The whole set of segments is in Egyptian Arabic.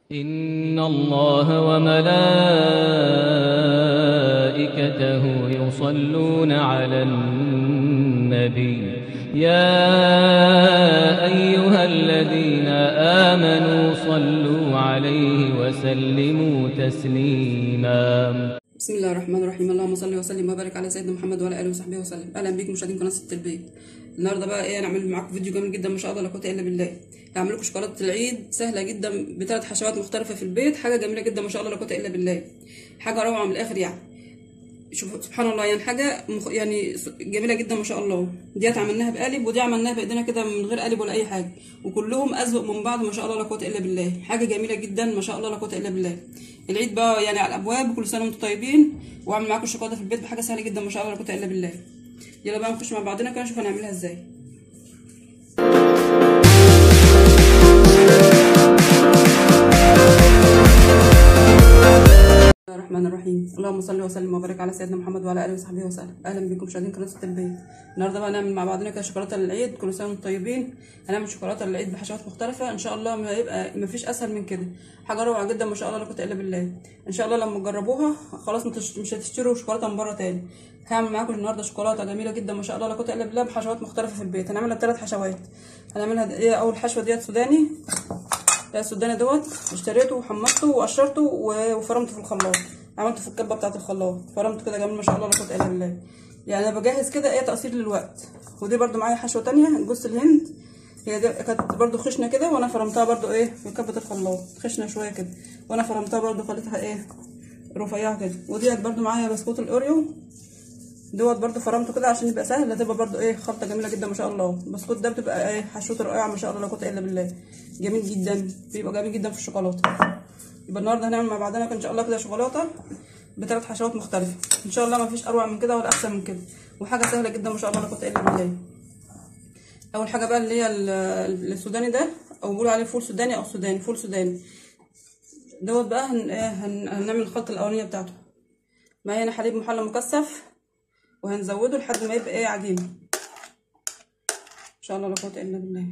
إن الله وملائكته يصلون على النبي يا أيها الذين آمنوا صلوا عليه وسلموا تسليما بسم الله الرحمن الرحيم اللهم صل وسلم وبارك على سيدنا محمد وعلى اله وصحبه وسلم اهلا بيكم مشاهدين قناه ست البيت النهارده بقى ايه هنعمل معاكم فيديو جميل جدا ما شاء الله لا قوه الا بالله هعمل لكم شوكولاته العيد سهله جدا بثلاث حشوات مختلفه في البيت حاجه جميله جدا ما شاء الله لا قوه الا بالله حاجه روعه من الاخر يعني شوف سبحان الله يعني حاجه مخ... يعني جميله جدا ما شاء الله ديت عملناها بقالب ودي عملناها بايدينا كده من غير قالب ولا اي حاجه وكلهم ازوق من بعض ما شاء الله لا قوه الا بالله حاجه جميله جدا ما شاء الله لا قوه الا بالله العيد بقى يعني على الابواب كل سنه وانتم طيبين واعمل معاكم الشوكولاته في البيت بحاجه سهله جدا ما شاء الله لا قوه الا بالله يلا بقى نخش مع بعضنا كده نشوف هنعملها ازاي الرحمن الرحيم اللهم صل وسلم وبارك على سيدنا محمد وعلى اله وصحبه وسلم اهلا بكم مشاهدين قناه ست البيت النهارده بقى نعمل مع بعضنا كده شوكولاته للعيد كل سنه وانتم طيبين هنعمل شوكولاته للعيد بحشوات مختلفه ان شاء الله ما هيبقى ما فيش اسهل من كده حاجه روعه جدا ما شاء الله لا قوه الا بالله ان شاء الله لما تجربوها خلاص مش هتشتروا شوكولاته من بره تاني هعمل معاكم النهارده شوكولاته جميله جدا ما شاء الله لا قوه الا بالله بحشوات مختلفه في البيت هنعملها بثلاث حشوات هنعملها ايه اول حشوه ديت سوداني ده السوداني دوت اشتريته وحمصته وقشرته وفرمته في الخلاط عملته في الكبه بتاعه الخلاط فرمته كده جميل ما شاء الله لا قوه الا بالله يعني انا بجهز كده ايه تقصير للوقت ودي برده معايا حشوه تانية جوز الهند هي دي كانت برده خشنه كده وانا فرمتها برده ايه في كبه الخلاط خشنه شويه كده وانا فرمتها برده خليتها ايه رفيعه كده وديت برده معايا بسكوت الاوريو دوت برده فرمته كده عشان يبقى سهل هتبقى برده ايه خلطه جميله جدا ما شاء الله البسكوت ده بتبقى ايه حشوته رائعه ما شاء الله لا قوه الا بالله جميل جدا بيبقى جميل جدا في الشوكولاته يبقى النهارده هنعمل مع بعضنا ان شاء الله كده شوكولاته بثلاث حشوات مختلفه ان شاء الله ما فيش اروع من كده ولا احسن من كده وحاجه سهله جدا ما شاء الله لا قوه الا بالله اول حاجه بقى اللي هي السوداني ده او بيقولوا عليه فول سوداني او سوداني فول سوداني دوت بقى هن... هن... هنعمل الخلطه الاولانيه بتاعته معايا هنا حليب محلى مكثف وهنزوده لحد ما يبقى ايه عجينه ان شاء الله لا قوه الا بالله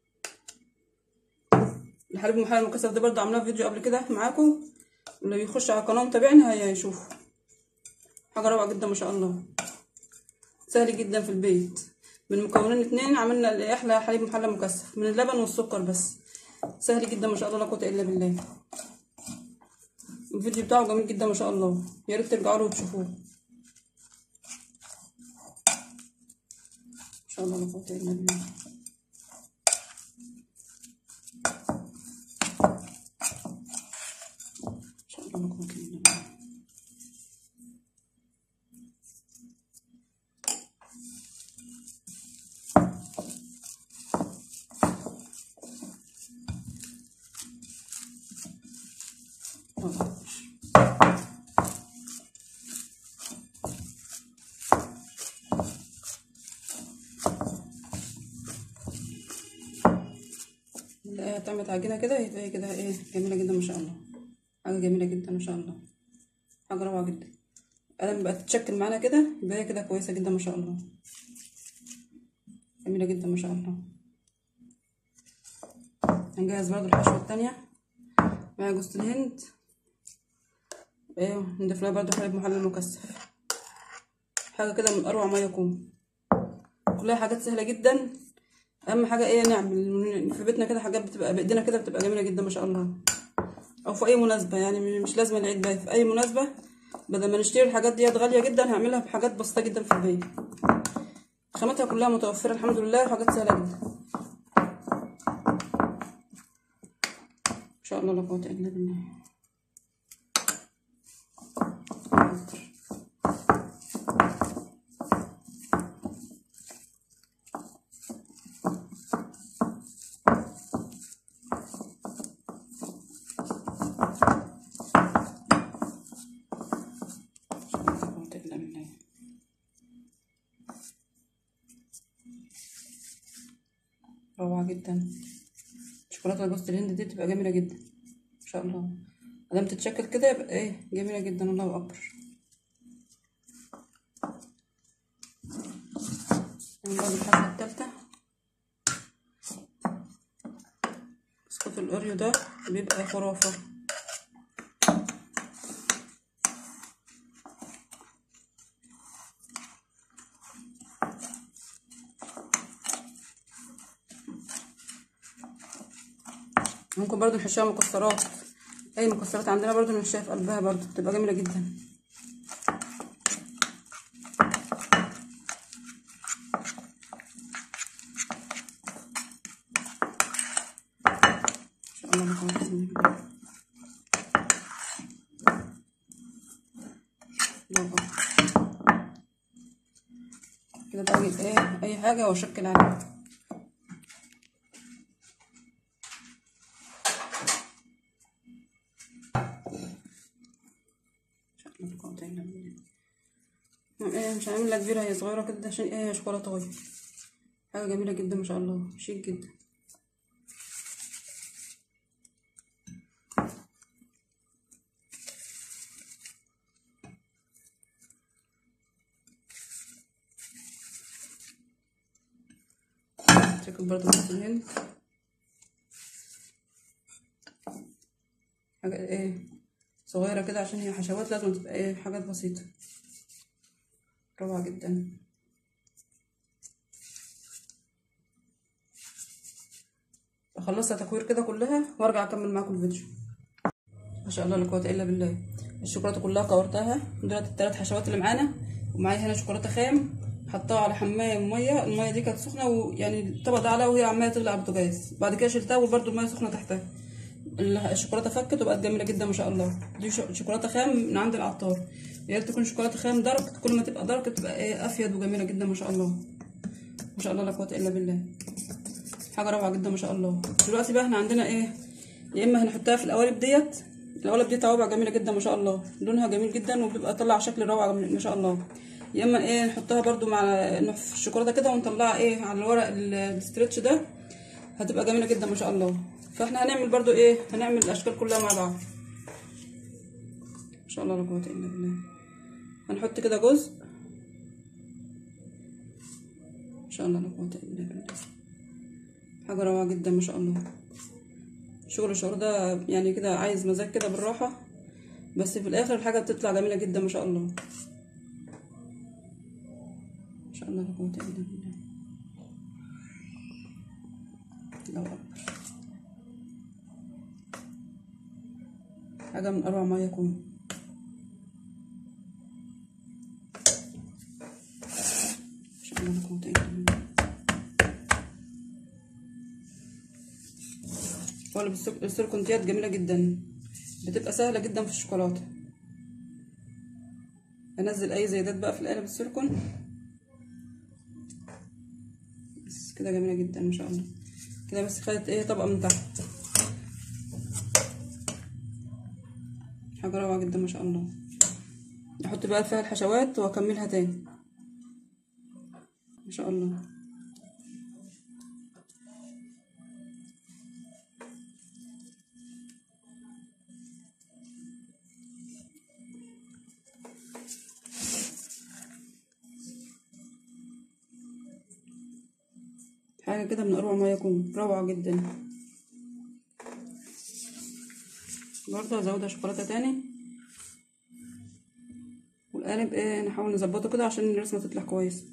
الحليب المحلى المكثف ده برضه عاملاه فيديو قبل كده معاكم اللي بيخش على القناه متابعني هيشوف حاجه روعه جدا ما شاء الله سهل جدا في البيت من مكونين اتنين عملنا احلى حليب محلى مكثف من اللبن والسكر بس سهل جدا ما شاء الله لا قوه الا بالله الفيديو بتاعه جميل جدا ما شاء الله يا ريت ترجعوا له وتشوفوه ان شاء الله لا قوه الا بالله نلاقيها تعمل عجينه كده يبقى هي كده ايه جميله جدا ما شاء الله حاجه جميله جدا ما شاء الله حاجه روعه جدا ادام بقت تتشكل معانا كده يبقى هي كده كويسه جدا ما شاء الله جميله جدا ما شاء الله هنجهز برضو الحشوه التانية مع جوز الهند ايوه نضيف لها برضو حليب محلى مكثف حاجه كده من اروع ما يكون كلها حاجات سهله جدا اهم حاجه ايه نعمل في بيتنا كده حاجات بتبقى بايدينا كده بتبقى جميله جدا ما شاء الله او في اي مناسبه يعني مش لازم العيد بقى في اي مناسبه بدل ما نشتري الحاجات ديت غاليه جدا هعملها بحاجات بسيطه جدا في البيت خاماتها كلها متوفره الحمد لله وحاجات سهله جدا ان شاء الله لا قوه الا بالله روعة جدا شوكولاتة جوز الهند دي بتبقى جميلة جدا ما شاء الله مادام تتشكل كده يبقى ايه جميلة جدا الله أكبر نعمل الحشوة التالتة صوت الاوريو ده بيبقى خرافه ممكن برضو نحشيها مكسرات اي مكسرات عندنا برضو نحشيها في قلبها برضو بتبقى جميله جدا ان شاء الله نكون بإذن الله. الله أكبر. كده بقى اجيب ايه اي حاجه واشكل عليها ايه مش هعمل لها كبيرة هي صغيرة كده عشان ايه هي شوكولاتة طاير حاجة جميلة جدا ما شاء الله شيك جدا شكل برضه نص الهند حاجة ايه صغيرة كده عشان هي حشوات لازم تبقى ايه حاجات بسيطة روعة جدا خلصت تكوير كده كلها وارجع اكمل معاكم الفيديو ما شاء الله لا قوه الا بالله الشوكولاته كلها كورتها دولت الثلاث حشوات اللي معانا ومعايا هنا شوكولاته خام حطها على حمايه ميه الميه دي كانت سخنه ويعني الطبق ده عليها وهي عماله تغلي على البوتاجاز بعد كده شلتها وبرده الميه سخنه تحتها الشوكولاته فكت وبقت جميله جدا ما شاء الله دي شوكولاته خام من عند العطار يا ريت تكون شوكولاته خام دارك كل ما تبقى دارك تبقى ايه افيد وجميله جدا ما شاء الله ما شاء الله لا قوه الا بالله حاجه روعه جدا ما شاء الله دلوقتي بقى احنا عندنا ايه يا اما هنحطها في القوالب ديت القوالب دي توابع جميله جدا ما شاء الله لونها جميل جدا وبيبقى طلع شكل روعه ما شاء الله يا اما ايه نحطها برده مع في الشوكولاته كده ونطلعها ايه على الورق الاسترتش ده هتبقى جميله جدا ما شاء الله فاحنا هنعمل برده ايه هنعمل الاشكال كلها مع بعض ما شاء الله لا قوه الا بالله هنحط كده جزء ما شاء الله لا قوه الا بالله حاجه روعه جدا ما شاء الله شغل الشغل ده يعني كده عايز مزاج كده بالراحه بس في الاخر الحاجه بتطلع جميله جدا ما شاء الله ما شاء الله لا قوه الا بالله الله اكبر حاجه من اروع ما يكون ما شاء الله لا قوه الا بالله ولا السيليكون ديت جميله جدا بتبقى سهله جدا في الشوكولاته انزل اي زيادات بقى في القالب السيليكون بس كده جميله جدا ما شاء الله كده بس خدت ايه طبقه من تحت حاجه روعه جدا ما شاء الله احط بقى فيها الحشوات واكملها تاني ما شاء الله حاجة كده من أروع ما يكون روعة جدا برضه هزودها شوكولاتة تاني والقالب ايه نحاول نظبطه كده عشان الرسمة تطلع كويس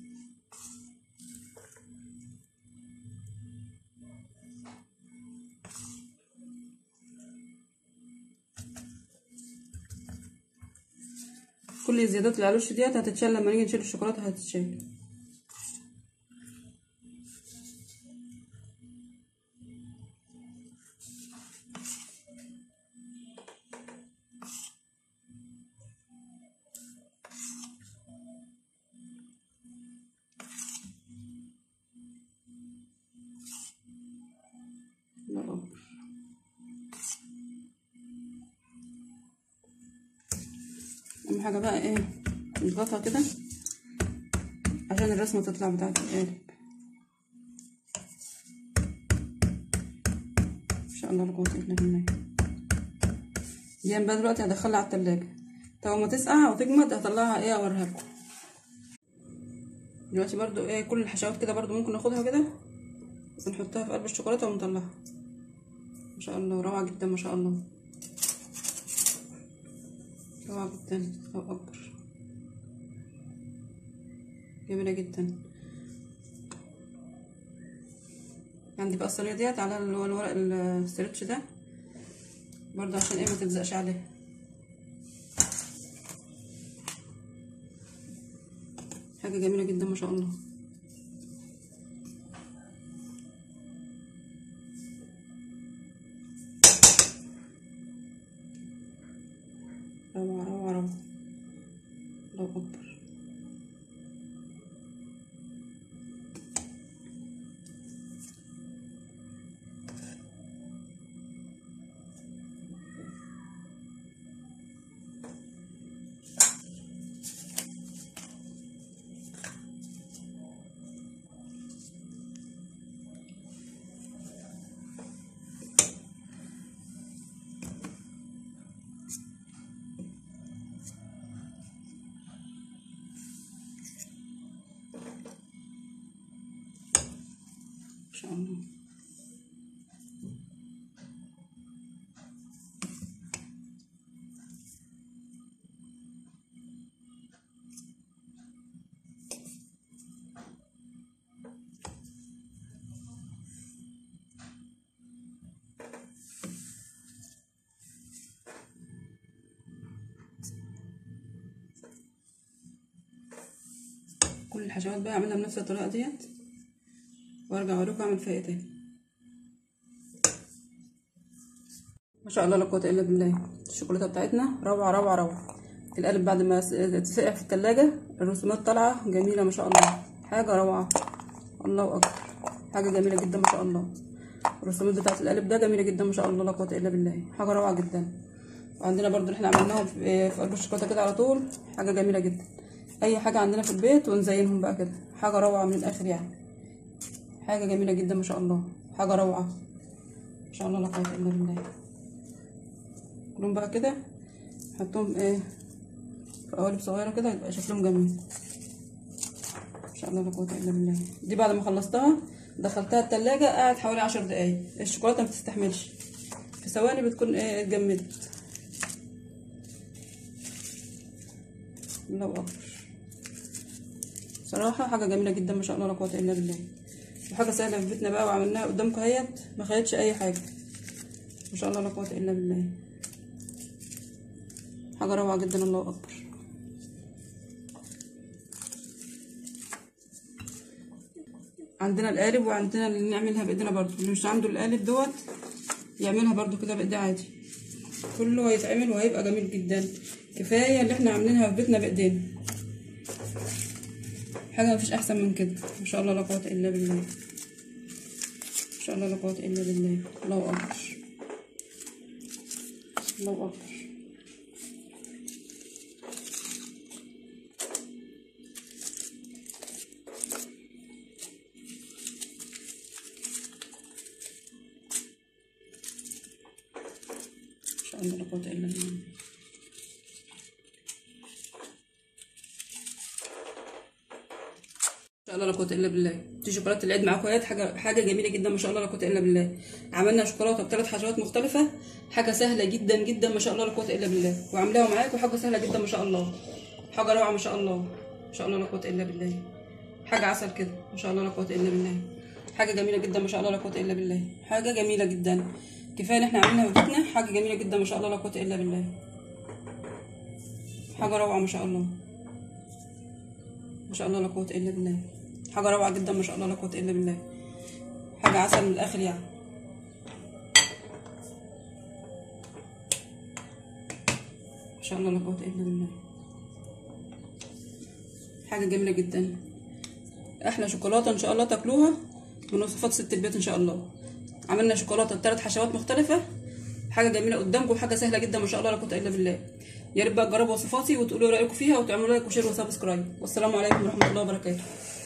كل الزيادات اللي على الوش ديت هتتشال لما نيجي نشيل الشوكولاتة هتتشال الله أكبر اهم حاجه بقى ايه نضغطها كده عشان الرسمه تطلع بتاعه القالب ان شاء الله لا قوه الا بالله دي بقى دلوقتي هدخلها على التلاجة طب ما تسقع وتجمد هطلعها ايه اوريها لكم دلوقتي برضو ايه كل الحشوات كده برضو ممكن ناخدها كده ونحطها في قلب الشوكولاته ونطلعها ما شاء الله روعة جدا ما شاء الله روعة جدا الله أكبر جميلة جدا عندي بقى الصينية ديت على اللي هو الورق الاسترتش ده برضه عشان ايه ما تلزقش عليها حاجة جميلة جدا ما شاء الله روعة روعة روعة الله أكبر ما شاء الله كل الحشوات بقى اعملها بنفس الطريقه ديت وارجع اوريكم اعمل فيها ايه تاني ما شاء الله لا قوه الا بالله الشوكولاته بتاعتنا روعه روعه روعه القالب بعد ما تسقع في التلاجة الرسومات طالعه جميله ما شاء الله حاجه روعه الله اكبر حاجه جميله جدا ما شاء الله الرسومات بتاعت القالب ده جميله جدا ما شاء الله لا قوه الا بالله حاجه روعه جدا وعندنا برضو اللي احنا عملناها في في قلب الشوكولاته كده على طول حاجه جميله جدا اي حاجه عندنا في البيت ونزينهم بقى كده حاجه روعه من الاخر يعني حاجه جميله جدا ما شاء الله حاجه روعه ما شاء الله لا قوه الا بالله كلهم بقى كده نحطهم ايه في قوالب صغيره كده يبقى شكلهم جميل ما شاء الله لا قوه الا بالله دي بعد ما خلصتها دخلتها التلاجة قعد حوالي عشر دقايق الشوكولاته ما بتستحملش في ثواني بتكون ايه اتجمدت الله اكبر صراحه حاجه جميله جدا ما شاء الله لا قوه الا بالله وحاجه سهله في بيتنا بقى وعملناها قدامكم اهيت ما خدتش اي حاجه ما شاء الله لا قوه الا بالله حاجه روعه جدا الله اكبر عندنا القالب وعندنا اللي نعملها بايدينا برضو اللي مش عنده القالب دوت يعملها برضو كده بايديه عادي كله هيتعمل وهيبقى جميل جدا كفايه اللي احنا عاملينها في بيتنا بايدينا حاجه مفيش احسن من كده ما شاء الله لا قوه الا بالله ما شاء الله لا قوه الا بالله الله اكبر الله اكبر ما شاء الله لا قوه الا بالله ما شاء الله لا قوه الا بالله دي شوكولاته العيد معاكم اهيت حاجه حاجه جميله جدا ما شاء الله لا قوه الا بالله عملنا شوكولاته بثلاث حشوات مختلفه حاجه سهله جدا جدا ما شاء الله لا قوه الا بالله وعاملاها معاكم حاجه سهله جدا ما شاء الله حاجه روعه ما شاء الله ما شاء الله لا قوه الا بالله حاجه عسل كده ما شاء الله لا قوه الا بالله حاجه جميله جدا ما شاء الله لا قوه الا بالله حاجه جميله جدا كفايه ان احنا عاملينها في بيتنا حاجه جميله جدا ما شاء الله لا قوه الا بالله حاجه روعه ما شاء الله ما شاء الله لا قوه الا بالله حاجه روعه جدا ما شاء الله لا قوه الا بالله حاجه عسل من الاخر يعني ما شاء الله لا قوه الا بالله حاجه جميله جدا احلى شوكولاته ان شاء الله تاكلوها من وصفات ست البيت ان شاء الله عملنا شوكولاته بثلاث حشوات مختلفه حاجه جميله قدامكم وحاجه سهله جدا ما شاء الله لا قوه الا بالله يا ريت بقى تجربوا وصفاتي وتقولوا رايكم فيها وتعملوا لايك وشير وسبسكرايب والسلام عليكم ورحمه الله وبركاته